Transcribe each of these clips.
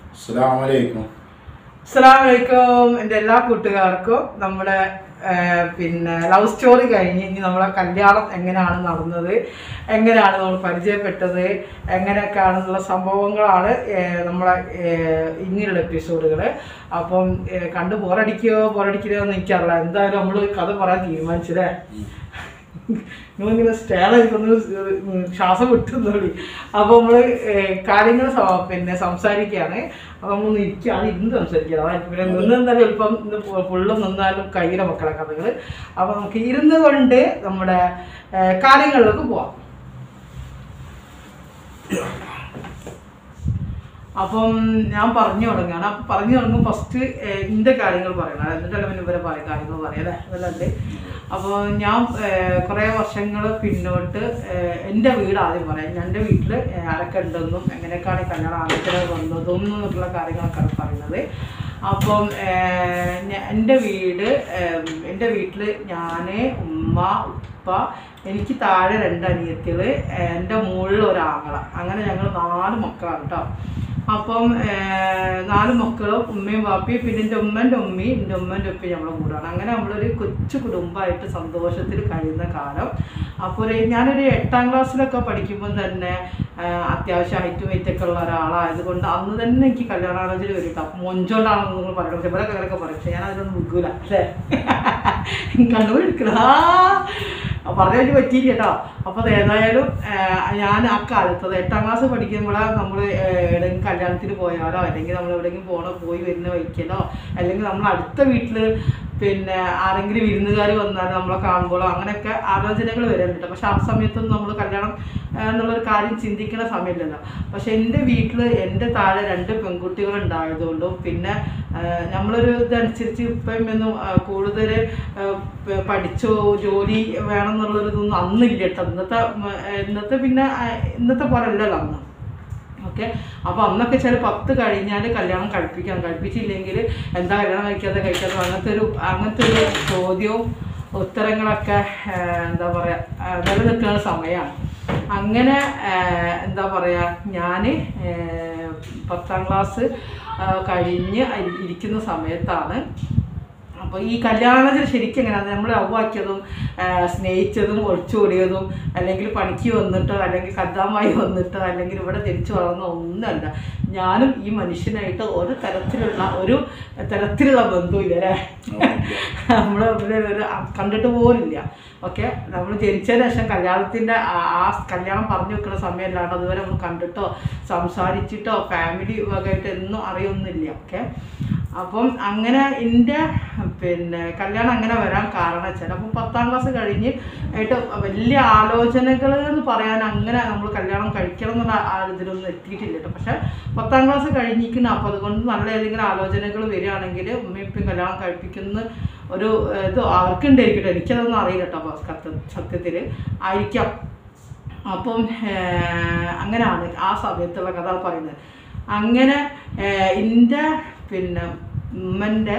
അസ്സലാമലൈക്കും അസ്സലാമലൈക്കും എൻ്റെ എല്ലാ കൂട്ടുകാർക്കും നമ്മുടെ ആ, പിന്നെ ലവ് സ്റ്റോറി കഴിഞ്ഞ് ഇനി നമ്മളെ കല്യാണം എങ്ങനെയാണ് നടന്നത് എങ്ങനെയാണ് നമ്മൾ പരിചയപ്പെട്ടത് എങ്ങനെയൊക്കെയാണെന്നുള്ള സംഭവങ്ങളാണ് ഏ, നമ്മളെ ഏ, ഇനിയുള്ള എപ്പിസോഡുകൾ അപ്പം ഏ, കണ്ട് ബോറടിക്കുകയോ ബോറടിക്കുകയോ എന്ന് എനിക്കറിയില്ല എന്തായാലും നമ്മൾ കഥ പറയാൻ തീരുമാനിച്ചല്ലേ നിങ്ങളിങ്ങനെ സ്റ്റേഡ് ആയിക്കൊന്ന് ശ്വാസം വിട്ടുന്നോളി അപ്പോൾ നമ്മൾ കാര്യങ്ങൾ സ- പിന്നെ സംസാരിക്കുകയാണ് അപ്പോൾ നമ്മൾ ഇരിക്കുക അത് ഇരുന്ന് സംസാരിക്കുക അതായത് പിന്നെ നിന്ന് നിന്നാലും എളുപ്പം ഇന്ന് ഫുള്ള് നിന്നാലും കയ്യിലെ മക്കളെ കഥകൾ അപ്പോൾ നമുക്ക് ഇരുന്ന് കൊണ്ട് നമ്മുടെ ഏ, കാര്യങ്ങളിലേക്ക് പോവാം അപ്പം ഞാൻ പറഞ്ഞു തുടങ്ങുകയാണ് അപ്പം പറഞ്ഞു തുടങ്ങും ഫസ്റ്റ് എൻ്റെ കാര്യങ്ങൾ പറയണം എന്നിട്ടല്ല പിന്നെ ഇവരെ പറയും കാര്യങ്ങൾ പറയാം അല്ലേ അതല്ലേ അപ്പോൾ ഞാൻ കുറേ വർഷങ്ങൾ പിന്നോട്ട് ഏഹ്, എൻ്റെ വീട് ആദ്യം പറയാം എൻ്റെ വീട്ടിൽ ആരൊക്കെ ഉണ്ടെന്നും എങ്ങനെയൊക്കെയാണ് ഈ കല്യാണം ആലോചന വന്നതും എന്നുള്ള കാര്യങ്ങളൊക്കെയാണ് പറയുന്നത് അപ്പം ഏഹ്, ഞ- എൻ്റെ വീട് ഏഹ്, എൻ്റെ വീട്ടിൽ ഞാൻ ഉമ്മ ഉപ്പ എനിക്ക് താഴെ രണ്ട് അനിയത്തികൾ എൻ്റെ മുകളിൽ ഒരാങ്ങള അങ്ങനെ ഞങ്ങൾ നാല് മക്കളാണ് കേട്ടോ അപ്പം ഏഹ്, നാല് മക്കളും ഉമ്മയും വാപ്പയും പിന്നെ എൻ്റെ ഉമ്മൻ്റെ ഉമ്മയും എൻ്റെ ഉമ്മൻ്റെ ഉപ്പയും നമ്മളെ കൂടാണ് അങ്ങനെ നമ്മളൊരു കൊച്ചു കുടുംബമായിട്ട് സന്തോഷത്തിൽ കഴിയുന്ന കാലം അപ്പോൾ ഒരു ഞാനൊരു എട്ടാം ക്ലാസ്സിലൊക്കെ പഠിക്കുമ്പോൾ തന്നെ ഏഹ്, അത്യാവശ്യം ഹൈറ്റ് വെയിറ്റ് ഒക്കെ ഉള്ള ഒരാളായതുകൊണ്ട് അന്ന് തന്നെ എനിക്ക് കല്യാണാലോചന വരും കേട്ടോ അപ്പം മൊഞ്ചോണ്ടാണെന്ന് നിങ്ങൾ പറയണം പക്ഷെ ഇവരൊക്കെ അങ്ങനെയൊക്കെ പറയും പക്ഷെ ഞാൻ അതിലൊന്നും നിൽക്കൂല അല്ലേ കണ്ടുപിടിക്കണ പറയാൻ വേണ്ടി പറ്റിയില്ല കേട്ടോ അപ്പോൾ അത് ഏതായാലും ഏഹ്, ഞാൻ ആ കാലത്ത് അത് എട്ടാം ക്ലാസ് പഠിക്കുമ്പോഴാണ് നമ്മൾ എവിടെയെങ്കിലും കല്യാണത്തിന് പോയാലോ അല്ലെങ്കിൽ നമ്മൾ എവിടെയെങ്കിലും പോകണോ പോയി വരുന്ന വയ്ക്കലോ അല്ലെങ്കിൽ നമ്മൾ അടുത്ത വീട്ടിൽ പിന്നെ ആരെങ്കിലും വിരുന്നുകാർ വന്നാൽ നമ്മളെ കാണുമ്പോഴോ അങ്ങനെയൊക്കെ ആലോചനകൾ വരാറുണ്ട് പക്ഷെ ആ സമയത്തൊന്നും നമ്മൾ കല്യാണം ഏഹ്, എന്നുള്ളൊരു കാര്യം ചിന്തിക്കുന്ന സമയമില്ലല്ലോ പക്ഷെ എൻ്റെ വീട്ടിൽ എൻ്റെ താഴെ രണ്ട് പെൺകുട്ടികൾ ഉണ്ടായതുകൊണ്ടും പിന്നെ ഏഹ്, നമ്മളൊരു ഇതനുസരിച്ച് ഇപ്പം ഒന്നും കൂടുതൽ പഠിച്ചോ ജോലി വേണം എന്നുള്ളൊരു ഇതൊന്നും അന്നില്ല കേട്ടോ ഇന്നത്തെ ഉം, ഏഹ്, ഇന്നത്തെ പിന്നെ ഏഹ്, ഇന്നത്തെ പോലെ അല്ലല്ലോ അന്ന് ഓക്കെ അപ്പോൾ അന്നൊക്കെ ചില പത്ത് കഴിഞ്ഞാൽ കല്യാണം കഴിപ്പിക്കാം കഴിപ്പിച്ചില്ലെങ്കിൽ എന്താ കല്യാണം കഴിക്കാതെ കഴിക്കാതെ അങ്ങനത്തെ ഒരു അങ്ങനത്തെ ഒരു ചോദ്യവും ഉത്തരങ്ങളൊക്കെ ഏഹ്, എന്താ പറയുക നിലനിൽക്കുന്ന സമയമാണ് അങ്ങനെ ഏഹ്, എന്താ പറയുക ഞാൻ പത്താം ക്ലാസ് ഏഹ്, കഴിഞ്ഞ് ഇരി- ഇരിക്കുന്ന സമയത്താണ് അപ്പോൾ ഈ കല്യാണത്തിന് ശരിക്കും എങ്ങനെയാണ് നമ്മൾ ലവാക്കിയതും സ്നേഹിച്ചതും ഒളിച്ചോടിയതും അല്ലെങ്കിൽ പണിക്ക് വന്നിട്ടോ അല്ലെങ്കിൽ കദ്ദാമായി വന്നിട്ടോ അല്ലെങ്കിൽ ഇവിടെ തിരിച്ചു വളർന്ന ഒന്നല്ല ഞാനും ഈ മനുഷ്യനായിട്ട് ഒരു തരത്തിലുള്ള ഒരു തരത്തിലുള്ള ബന്ധമില്ല അല്ലേ നമ്മൾ ഒരു കണ്ടിട്ട് പോലില്ല ഓക്കെ നമ്മൾ ജനിച്ചതിന് ശേഷം കല്യാണത്തിൻ്റെ ആ കല്യാണം പറഞ്ഞു വെക്കുന്ന സമയമല്ലാണ്ട് അതുവരെ നമ്മൾ കണ്ടിട്ടോ സംസാരിച്ചിട്ടോ ഫാമിലി വകയായിട്ട് ഒന്നും അറിയൊന്നുമില്ല ഓക്കെ അപ്പം അങ്ങനെ എൻ്റെ പിന്നെ കല്യാണം അങ്ങനെ വരാൻ കാരണം വെച്ചാൽ അപ്പം പത്താം ക്ലാസ് കഴിഞ്ഞ് ആയിട്ട് വലിയ ആലോചനകൾ എന്ന് പറയാൻ അങ്ങനെ നമ്മൾ കല്യാണം കഴിക്കണം എന്നുള്ള ആ ഇതിലൊന്നും എത്തിയിട്ടില്ല കേട്ടോ പക്ഷെ പത്താം ക്ലാസ് കഴിഞ്ഞിരിക്കണം അപ്പോൾ അതുകൊണ്ട് നല്ല ഏതെങ്കിലും ആലോചനകൾ വരികയാണെങ്കിൽ ഉമ്മയും കല്യാണം കഴിപ്പിക്കുന്ന ഒരു ഏഹ്, ഇത് അവർക്കുണ്ടായിരിക്കട്ടെ എനിക്കതൊന്നും അറിയില്ല കേട്ടോ അപ്പോൾ സത്യ സത്യത്തിൽ ആയിരിക്കാം അപ്പം ഏഹ്, അങ്ങനെയാണ് ആ സമയത്തുള്ള കഥ പറയുന്നത് അങ്ങനെ ഏഹ്, എൻ്റെ പിന്നെ ഉമ്മൻ്റെ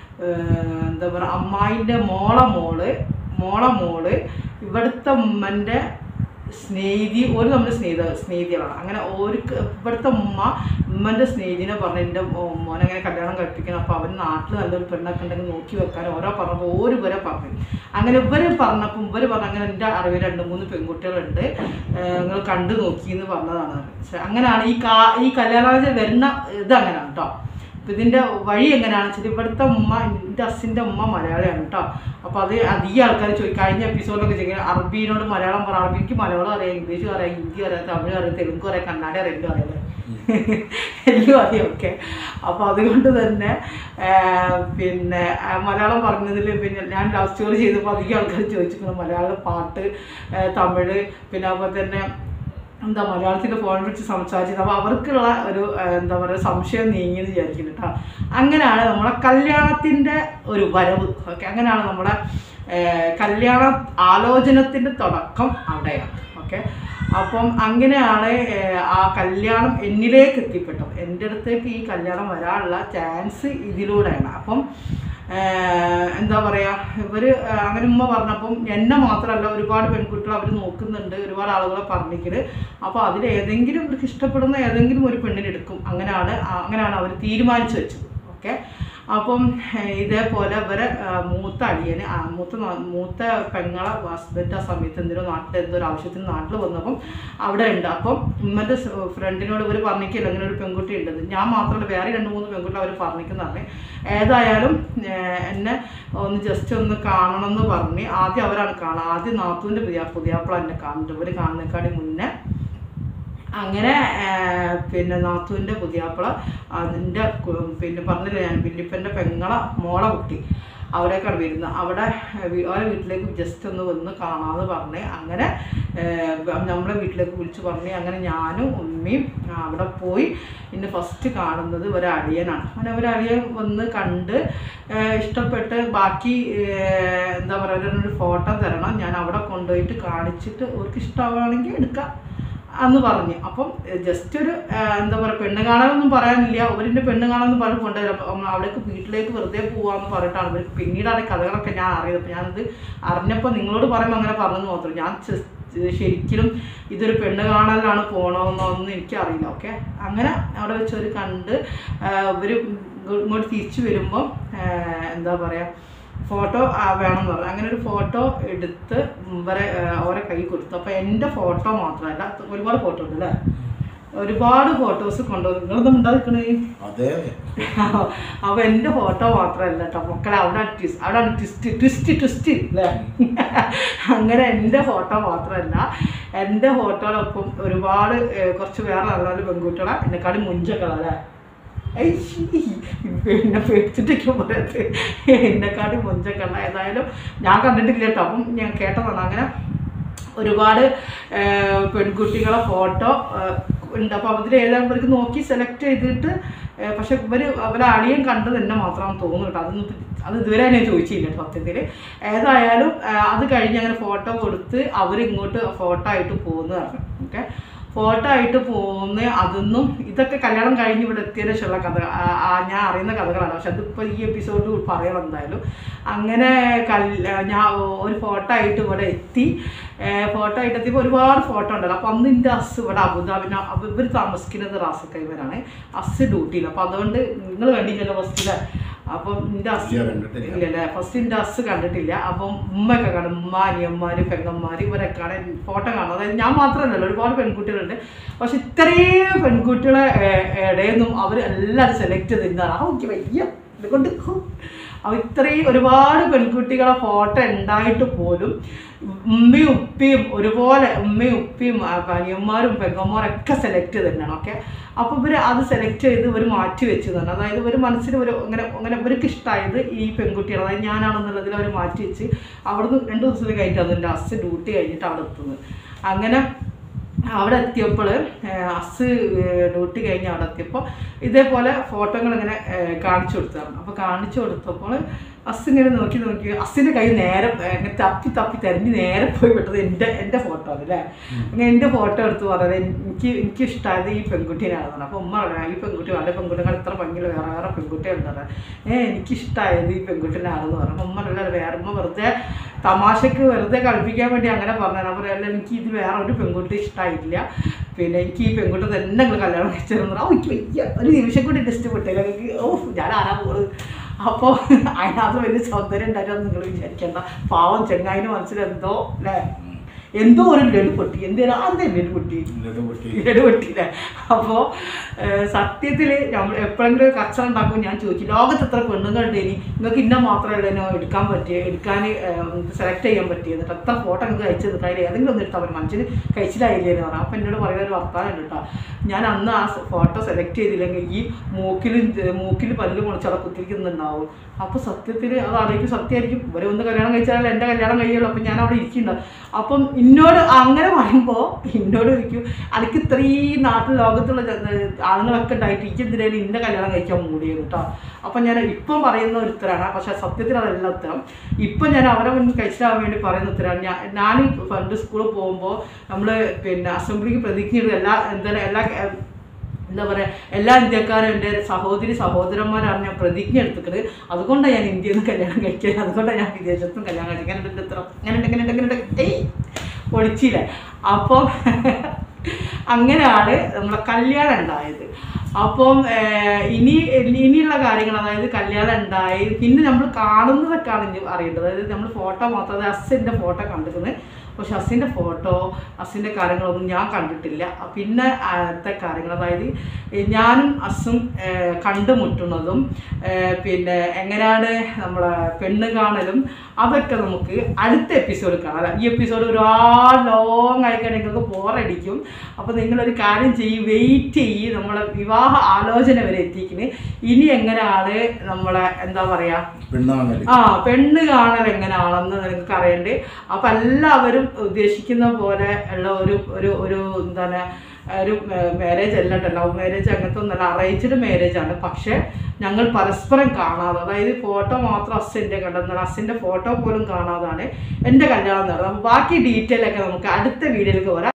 എന്താ പറയുക അമ്മായിൻ്റെ മോളെ മോള് മോളെ മോള് ഇവിടുത്തെ ഉമ്മൻ്റെ സ്നേഹിതി ഒരു നമ്മുടെ സ്നേഹിത സ്നേഹിതികളാണ് അങ്ങനെ ഓർക്ക് ഇവിടുത്തെ ഉമ്മ ഉമ്മൻ്റെ സ്നേഹിതിനെ പറഞ്ഞ് എൻ്റെ മോനെ അങ്ങനെ കല്യാണം കഴിപ്പിക്കണം അപ്പോൾ അവൻ നാട്ടിൽ നല്ലൊരു പെണ്ണൊക്കെ ഉണ്ടെങ്കിൽ നോക്കി വെക്കാൻ ഓരോ പറഞ്ഞപ്പോൾ ഓരോ ഇവരെ പറഞ്ഞു അങ്ങനെ ഇവര് പറഞ്ഞപ്പോൾ ഇവര് പറഞ്ഞ അങ്ങനെ എൻ്റെ അറിവിൽ രണ്ട് മൂന്ന് പെൺകുട്ടികളുണ്ട് നിങ്ങൾ കണ്ടു നോക്കി എന്ന് പറഞ്ഞതാണ് പക്ഷെ അങ്ങനെയാണ് ഈ കാ ഈ കല്യാണാലോചന വരുന്ന ഇത് അങ്ങനെയാണ് കേട്ടോ അപ്പം ഇതിൻ്റെ വഴി എങ്ങനെയാണെന്ന് വെച്ചാൽ ഇവിടുത്തെ ഉമ്മ എൻ്റെ അസിൻ്റെ ഉമ്മ മലയാളിയാണ് കേട്ടോ അപ്പോൾ അത് അധികം ആൾക്കാർ ചോദിക്കും കഴിഞ്ഞ എപ്പിസോഡിലൊക്കെ ചോദിക്കുക അറബീനോട് മലയാളം പറ അറബിക്ക് മലയാളം അറിയാം ഇംഗ്ലീഷ് അറിയാം ഹിന്ദി അറിയാം തമിഴ് അറിയാം തെലുങ്ക് അറിയാം കന്നഡ അറിയാം എല്ലാം അറിയാം എല്ലാം അറിയാം ഒക്കെ അപ്പോൾ അതുകൊണ്ട് തന്നെ ആ, പിന്നെ ആ, മലയാളം പറഞ്ഞതിൽ പിന്നെ ഞാൻ ലവ് സ്റ്റോറി ചെയ്തപ്പോൾ അധികം ആൾക്കാർ ചോദിച്ചിട്ടുണ്ട് മലയാളം പാട്ട് ആ, തമിഴ് പിന്നെ അതുപോലെ തന്നെ എന്താ മലയാളത്തിൽ ഫോൺ വിളിച്ച് സംസാരിച്ചത് അപ്പോൾ അവർക്കുള്ള ഒരു ആ, എന്താ പറയുക സംശയം നീങ്ങിയെന്ന് വിചാരിക്കുന്നു കേട്ടോ അങ്ങനെയാണ് നമ്മളെ കല്യാണത്തിൻ്റെ ഒരു വരവ് ഓക്കെ അങ്ങനെയാണ് നമ്മുടെ ആ, കല്യാണ ആലോചനത്തിൻ്റെ തുടക്കം അവിടെയാണ് ഓക്കെ അപ്പം അങ്ങനെയാണ് ആ, ആ കല്യാണം എന്നിലേക്ക് എത്തിപ്പെട്ടത് എൻ്റെ അടുത്തേക്ക് ഈ കല്യാണം വരാനുള്ള ചാൻസ് ഇതിലൂടെയാണ് അപ്പം ഏഹ് എന്താ പറയാ ഇവര് ഏഹ് അങ്ങനെ ഉമ്മ പറഞ്ഞപ്പം എന്നെ മാത്രമല്ല ഒരുപാട് പെൺകുട്ടികൾ അവർ നോക്കുന്നുണ്ട് ഒരുപാട് ആളുകളെ പറഞ്ഞിട്ട് അപ്പോൾ അതിൽ ഏതെങ്കിലും ഇവർക്ക് ഇഷ്ടപ്പെടുന്ന ഏതെങ്കിലും ഒരു പെണ്ണിനെ എടുക്കും അങ്ങനെയാണ് ആ- അങ്ങനെയാണ് അവർ തീരുമാനിച്ചു വെച്ചത് ഓക്കെ അപ്പം ഏഹ് ഇതേപോലെ ഇവരെ ഏഹ് മൂത്ത അളിയന് ആ മൂത്ത നാ- മൂത്ത പെങ്ങളെ ഹസ്ബൻഡ് ആ സമയത്ത് എന്തിനോ നാട്ടിൽ എന്തോ ഒരു ആവശ്യത്തിന് നാട്ടിൽ വന്നപ്പം അവിടെ ഉണ്ട് അപ്പം ഉമ്മൻ്റെ ഫ്രണ്ടിനോട് ഇവർ പറഞ്ഞിക്കില്ല അങ്ങനെ ഒരു പെൺകുട്ടി ഉണ്ടെന്ന് ഞാൻ മാത്രമല്ല വേറെ രണ്ട് മൂന്ന് പെൺകുട്ടി അവർ പറഞ്ഞിരിക്കുന്നതാണ് ഏതായാലും ഏഹ് എന്നെ ഒന്ന് ജസ്റ്റ് ഒന്ന് കാണണം എന്ന് പറഞ്ഞ് ആദ്യം അവരാണ് കാണുക ആദ്യം നാത്തൂൻ്റെ പുതിയ പുതിയാപ്പിള എന്നെ കാണുന്നുണ്ട് ഇവർ കാണുന്നേക്കാടി മുന്നേ അങ്ങനെ ആ, പിന്നെ നാത്തുവിൻ്റെ പുതിയാപ്പിള അതിൻ്റെ പിന്നെ പറഞ്ഞില്ല ഞാൻ വല്യപ്പൻ്റെ പെങ്ങളെ മോളെ കുട്ടി അവിടേക്കാണ് വരുന്നത് അവിടെ വി- അവരെ വീട്ടിലേക്ക് ജസ്റ്റ് ഒന്ന് വന്ന് കാണാമെന്ന് പറഞ്ഞ് അങ്ങനെ ആ, നമ്മളെ വീട്ടിലേക്ക് വിളിച്ച് പറഞ്ഞ് അങ്ങനെ ഞാനും ഉമ്മയും ആ, അവിടെ പോയി പിന്നെ ഫസ്റ്റ് കാണുന്നത് ഒരു അളിയനാണ് അങ്ങനെ ഒരു അളിയൻ വന്ന് കണ്ട് ആ, ഇഷ്ടപ്പെട്ട് ബാക്കി ആ, എന്താ പറയുക ഒരു ഫോട്ടോ തരണം ഞാൻ അവിടെ കൊണ്ടുപോയിട്ട് കാണിച്ചിട്ട് അവർക്ക് ഇഷ്ടമാവുകയാണെങ്കിൽ എടുക്കാം അന്ന് പറഞ്ഞു അപ്പം ജസ്റ്റ് ഒരു ആ, എന്താ പറയുക പെണ്ണ് കാണാനൊന്നും പറയാനില്ല അവരിൻ്റെ പെണ്ണ് കാണാനൊന്നും പറഞ്ഞ് കൊണ്ടുവരാം അപ്പം അവിടേക്ക് വീട്ടിലേക്ക് വെറുതെ പോവാന്ന് പറഞ്ഞിട്ടാണ് ഇവർ പിന്നീടാണ് ഈ കഥകളൊക്കെ ഞാൻ അറിയത് അപ്പം ഞാനത് അറിഞ്ഞപ്പോൾ നിങ്ങളോട് പറയുമ്പോൾ അങ്ങനെ പറഞ്ഞെന്ന് മാത്രം ഞാൻ just ശരിക്കും ഇതൊരു പെണ്ണ് കാണാനാണ് പോകണമെന്നൊന്നും എനിക്കറിയില്ല ഓക്കെ അങ്ങനെ അവിടെ വെച്ച് ഒരു കണ്ട് ഇവർ ഇങ്ങോട്ട് തിരിച്ചു വരുമ്പം ആ, എന്താ പറയുക ഫോട്ടോ വേണം പറഞ്ഞു അങ്ങനെ ഒരു ഫോട്ടോ എടുത്ത് ഇവരെ അവരെ കൈ കൊടുത്തു അപ്പോൾ എൻ്റെ ഫോട്ടോ മാത്രമല്ല ഒരുപാട് ഫോട്ടോ ഉണ്ട് അല്ലേ ഒരുപാട് ഫോട്ടോസ് കൊണ്ടുവന്നു നിങ്ങളൊന്നും ഉണ്ടാക്കണേ അതെ അപ്പോൾ എൻ്റെ ഫോട്ടോ മാത്രമല്ല കേട്ടോ മക്കളെ അവിടെ ട്വിസ്റ്റ് അവിടെ ട്വിസ്റ്റ് ട്വിസ്റ്റ് ട്വിസ്റ്റ് അല്ലേ അങ്ങനെ എൻ്റെ ഫോട്ടോ മാത്രമല്ല എൻ്റെ ഫോട്ടോടൊപ്പം ഒരുപാട് ഏഹ്, കുറച്ച് വേറെ നല്ല നല്ല പെൺകുട്ടികളെ എന്നെക്കാളും മുഞ്ചൊക്കെ അല്ലേ ഐ, പിന്നെ പേടിച്ചിട്ടൊക്കെ പറയത്ത് എന്നെക്കാട്ടും മുഞ്ചൊക്കെ ഉള്ള ഏതായാലും ഞാൻ കണ്ടിട്ടില്ല കേട്ടോ അപ്പം ഞാൻ കേട്ടതാണ് അങ്ങനെ ഒരുപാട് ഏഹ്, പെൺകുട്ടികളെ ഫോട്ടോ ഉണ്ട് അപ്പോൾ അതിൽ ഏതാണ് ഇവർക്ക് നോക്കി സെലക്ട് ചെയ്തിട്ട് ഏഹ്, പക്ഷെ ഇവർ അവരെ അളിയൻ കണ്ടത് തന്നെ മാത്രമാണ് തോന്നുന്നു കേട്ടോ അതൊന്നും ഇപ്പൊ- അത് ഇതുവരെ ഞാൻ ചോദിച്ചില്ല കേട്ടോ സത്യത്തിൽ ഏതായാലും ഏഹ്, അത് കഴിഞ്ഞ് അങ്ങനെ ഫോട്ടോ കൊടുത്ത് അവരിങ്ങോട്ട് ഫോട്ടോ ആയിട്ട് പോകുന്നു പറഞ്ഞു ഓക്കെ ഫോട്ടോ ആയിട്ട് പോകുന്ന അതൊന്നും ഇതൊക്കെ കല്യാണം കഴിഞ്ഞ് ഇവിടെ എത്തിയതിന് ശേഷമുള്ള കഥ ആ- ആ ഞാൻ അറിയുന്ന കഥകളാണ് പക്ഷെ അതിപ്പോൾ ഈ എപ്പിസോഡിൽ പറയണം എന്തായാലും അങ്ങനെ കല് ഞാൻ ഒരു ഫോട്ടോ ആയിട്ട് ഇവിടെ എത്തി ഫോട്ടോ ആയിട്ട് എത്തിയപ്പോൾ ഒരുപാട് ഫോട്ടോ ഉണ്ടല്ലോ അപ്പോൾ അന്ന് എൻ്റെ അസ് ഇവിടെ അബുദാബിന് ഇവർ താമസിക്കുന്നത് റാസക്ക ഇവരാണ് അസ് ഡ്യൂട്ടിയിൽ അപ്പോൾ അതുകൊണ്ട് നിങ്ങൾ കണ്ടില്ലല്ലോ ഫസ്റ്റില് അപ്പം എൻ്റെ അസ് ഇല്ല, കണ്ടിട്ടില്ല. ഇല്ലല്ലേ ഫസ്റ്റ് എൻ്റെ അസ് കണ്ടിട്ടില്ല അപ്പം ഉമ്മയൊക്കെ കാണും ഉമ്മ അനിയന്മാര് പെങ്ങന്മാര് ഇവരൊക്കെ കാണാൻ ഫോട്ടോ കാണും അതായത് ഞാൻ മാത്രമല്ലല്ലോ ഒരുപാട് പെൺകുട്ടികളുണ്ട് പക്ഷെ ഇത്രയും പെൺകുട്ടികളെ ഏ- ഇടയിൽനിന്നും അവർ എല്ലാവരും സെലക്ട് ചെയ്തിരുന്നതാണ് ആ എനിക്ക് വയ്യ ഇതുകൊണ്ട് ഹോ. അവ ഇത്രയും ഒരുപാട് പെൺകുട്ടികളെ ഫോട്ടോ ഉണ്ടായിട്ട് പോലും ഉമ്മയും ഉപ്പയും ഒരുപോലെ ഉമ്മയും ഉപ്പയും ആ, അനിയന്മാരും പെങ്ങന്മാരൊക്കെ സെലക്ട് ചെയ്ത് തന്നെയാണ് ഓക്കെ അപ്പോൾ ഇവർ അത് സെലക്ട് ചെയ്ത് ഇവർ മാറ്റി വെച്ച് തന്നെ അതായത് ഇവർ മനസ്സിൽ ഒരു അങ്ങനെ അങ്ങനെ ഇവർക്ക് ഇഷ്ടമായത് ഈ പെൺകുട്ടിയാണ് അതായത് ഞാനാണെന്നുള്ളതിൽ അവർ മാറ്റി വെച്ച് അവിടുന്ന് രണ്ട് ദിവസത്തിൽ കഴിഞ്ഞിട്ട് അതിൻ്റെ അസ് ഡ്യൂട്ടി കഴിഞ്ഞിട്ട് അവിടെ എത്തുന്നത് അങ്ങനെ അവിടെ എത്തിയപ്പോൾ അസ് ഡ്യൂട്ടി കഴിഞ്ഞ് അവിടെ എത്തിയപ്പോൾ ഇതേപോലെ ഫോട്ടോകൾ ഇങ്ങനെ ഏഹ്, കാണിച്ചു കൊടുത്തതാണ് അപ്പോൾ കാണിച്ചു കൊടുത്തപ്പോൾ അസ് ഇങ്ങനെ നോക്കി നോക്കി അസിൻ്റെ കൈ നേരെ ഏഹ്, ഇങ്ങനെ തപ്പി തപ്പി തെരഞ്ഞ് നേരെ പോയി വിട്ടത് എൻ്റെ എൻ്റെ ഫോട്ടോ ആണ് അല്ലേ അങ്ങനെ എൻ്റെ ഫോട്ടോ എടുത്ത് പറഞ്ഞത് എനിക്ക് എനിക്ക് ഇഷ്ടമായത് ഈ പെൺകുട്ടീനാണെന്ന് അപ്പോൾ ഉമ്മ പറയാം ഈ പെൺകുട്ടി നല്ല പെൺകുട്ടികൾ ഇത്ര ഭംഗിയിൽ വേറെ വേറെ പെൺകുട്ടികളുണ്ട് ഏ എനിക്ക് ഇഷ്ടമായത് ഈ പെൺകുട്ടീനാണെന്ന് പറഞ്ഞു അപ്പോൾ ഉമ്മ അല്ല വേറെ ഉമ്മ വെറുതെ തമാശക്ക് വെറുതെ കളിപ്പിക്കാൻ വേണ്ടി അങ്ങനെ പറഞ്ഞാൽ അപ്പോൾ അല്ല എനിക്ക് ഇത് വേറെ ഒരു പെൺകുട്ടി ഇഷ്ടമായിട്ടില്ല പിന്നെ എനിക്ക് ഈ പെൺകുട്ടി തന്നെ നിങ്ങൾ കല്യാണം കഴിച്ചിരുന്നു ഓ എനിക്ക് വയ്യ ഒരു നിമിഷം കൂടി ഇഷ്ടപ്പെട്ടില്ല എനിക്ക് ഓ ഞാൻ ആരാ പോണത് അപ്പോൾ അതിനകത്ത് വലിയ സൗന്ദര്യം ഉണ്ടായിരുന്നു നിങ്ങൾ വിചാരിക്കേണ്ട പാവം ചെങ്ങായിന് മനസ്സിൽ എന്തോ അല്ലേ എന്തോ ഒരു ലഡു പൊട്ടി എന്തേലും അതെ ലഡു പൊട്ടി എന്നിട്ട് പൊട്ടി ലഡു പൊട്ടിയില്ലേ അപ്പോൾ സത്യത്തിൽ നമ്മൾ എപ്പോഴെങ്കിലും കച്ചറ ഉണ്ടാക്കുമ്പോൾ ഞാൻ ചോദിച്ചു ലോകത്ത് എത്ര പെണ്ണുങ്ങളുണ്ട് ഇനി നിങ്ങൾക്ക് ഇന്ന മാത്രമല്ല എന്നെ എടുക്കാൻ പറ്റിയ എടുക്കാൻ സെലക്ട് ചെയ്യാൻ പറ്റിയത് എന്നിട്ട് എത്ര ഫോട്ടോ നിങ്ങൾക്ക് അയച്ചു തന്നിട്ട് അതിൽ ഏതെങ്കിലും ഒന്ന് എടുത്താൽ മതി മനുഷ്യന് കഴിച്ചിട്ടായില്ലേ എന്ന് പറഞ്ഞു അപ്പോൾ എന്നോട് പറയുന്ന ഒരു വർത്താനം ഉണ്ട് കേട്ടോ ഞാൻ അന്ന് ആ ഫോട്ടോ സെലക്ട് ചെയ്തില്ലെങ്കിൽ ഈ മൂക്കിൽ മൂക്കിൽ പല്ല് മുളച്ച് അവിടെ കുത്തിരിക്കുന്നുണ്ടാവും അപ്പോൾ സത്യത്തിൽ അത് ആലോചിക്കും സത്യമായിരിക്കും ഇവരെ ഒന്ന് കല്യാണം കഴിച്ചാൽ എൻ്റെ കല്യാണം കഴിയുള്ളൂ അപ്പം ഞാൻ അവിടെ ഇരിക്കുന്നുണ്ടാവും അപ്പം എന്നോട് അങ്ങനെ പറയുമ്പോൾ എന്നോട് ചോദിക്കും എനിക്ക് ഇത്രയും നാട്ടിൽ ലോകത്തുള്ള ജന- ആണുങ്ങളൊക്കെ ഉണ്ടായിട്ട് എനിക്ക് എന്തിനായാലും ഇന്ന കല്യാണം കഴിക്കാൻ മൂടിയത് കേട്ടോ അപ്പം ഞാൻ ഇപ്പം പറയുന്ന ഒരു ഉത്തരമാണ് പക്ഷേ സത്യത്തിൽ അതല്ല ഉത്തരം ഇപ്പം ഞാൻ അവരെ മുന്നിൽ കഴിച്ചാൻ വേണ്ടി പറയുന്ന ഉത്തരമാണ് ഞാൻ ഞാൻ പണ്ട് സ്കൂളിൽ പോകുമ്പോൾ നമ്മൾ പിന്നെ അസംബ്ലിക്ക് പ്രതിജ്ഞ ചെയ്ത് എല്ലാ എന്താ എല്ലാ എന്താ പറയുക എല്ലാ ഇന്ത്യക്കാരും എൻ്റെ സഹോദരി സഹോദരന്മാരാണ് ഞാൻ പ്രതിജ്ഞ എടുത്തിട്ട് അതുകൊണ്ടാണ് ഞാൻ ഇന്ത്യയിൽ നിന്ന് കല്യാണം കഴിക്കാൻ അതുകൊണ്ടാണ് ഞാൻ വിദേശത്ത് നിന്ന് കല്യാണം കഴിക്കാൻ ഇങ്ങനെ ഇത്ര ഇങ്ങനെ ഉണ്ട്, ഇങ്ങനെ ഉണ്ട്, ഇങ്ങനെ ഉണ്ട്. ഏയ് ഒളിച്ചില്ലേ അപ്പം അങ്ങനെയാണ് നമ്മളെ കല്യാണം ഉണ്ടായത് അപ്പം ഏഹ്, ഇനി ഇനിയുള്ള കാര്യങ്ങൾ അതായത് കല്യാണം ഉണ്ടായി പിന്നെ നമ്മൾ കാണുന്നതൊക്കെയാണ് ഇനി അറിയേണ്ടത് അതായത് നമ്മൾ ഫോട്ടോ മാത്രം അതായത് അസിൻ്റെ ഫോട്ടോ കണ്ടിരുന്നത് പക്ഷെ അസിൻ്റെ ഫോട്ടോ അസിൻ്റെ കാര്യങ്ങളൊന്നും ഞാൻ കണ്ടിട്ടില്ല പിന്നെ അടുത്ത കാര്യങ്ങൾ അതായത് ഈ ഞാനും അസും ഏഹ്, കണ്ടുമുട്ടുന്നതും ഏഹ്, പിന്നെ എങ്ങനെയാണ് നമ്മളെ പെണ്ണ് കാണലും അതൊക്കെ നമുക്ക് അടുത്ത എപ്പിസോഡ് കാണാം അല്ല, ഈ എപ്പിസോഡ് ഒരുപാട് ലോങ് ആയിക്കാൻ നിങ്ങൾക്ക് ബോറടിക്കും അപ്പോൾ നിങ്ങളൊരു കാര്യം ചെയ്യും വെയിറ്റ് ചെയ്യ് നമ്മളെ വിവാഹ ആലോചന വരെ എത്തിക്കുന്നത് ഇനി എങ്ങനെയാണ് നമ്മളെ എന്താ പറയുക പെണ്ണാങ്ങല് ആ പെണ്ണ് കാണൽ എങ്ങനെയാണെന്ന് നിങ്ങൾക്ക് അറിയണ്ടേ അപ്പൊ എല്ലാവരും ഉദ്ദേശിക്കുന്ന പോലെ ഉള്ള ഒരു ഒരു ഒരു എന്താണ് ഒരു മാരേജ് അല്ല കേട്ടോ ലവ് മാരേജ് അങ്ങനത്തെ ഒന്നല്ല അറേഞ്ച്ഡ് മാരേജ് ആണ് പക്ഷെ ഞങ്ങൾ പരസ്പരം കാണാതെ അതായത് ഫോട്ടോ മാത്രം അസിൻ്റെ കണ്ടെന്നാണ് അസിൻ്റെ ഫോട്ടോ പോലും കാണാതാണ് എൻ്റെ കല്യാണം നടന്നത് അപ്പോൾ ബാക്കി ഡീറ്റെയിൽ ഒക്കെ നമുക്ക് അടുത്ത വീഡിയോയിലേക്ക് വരാം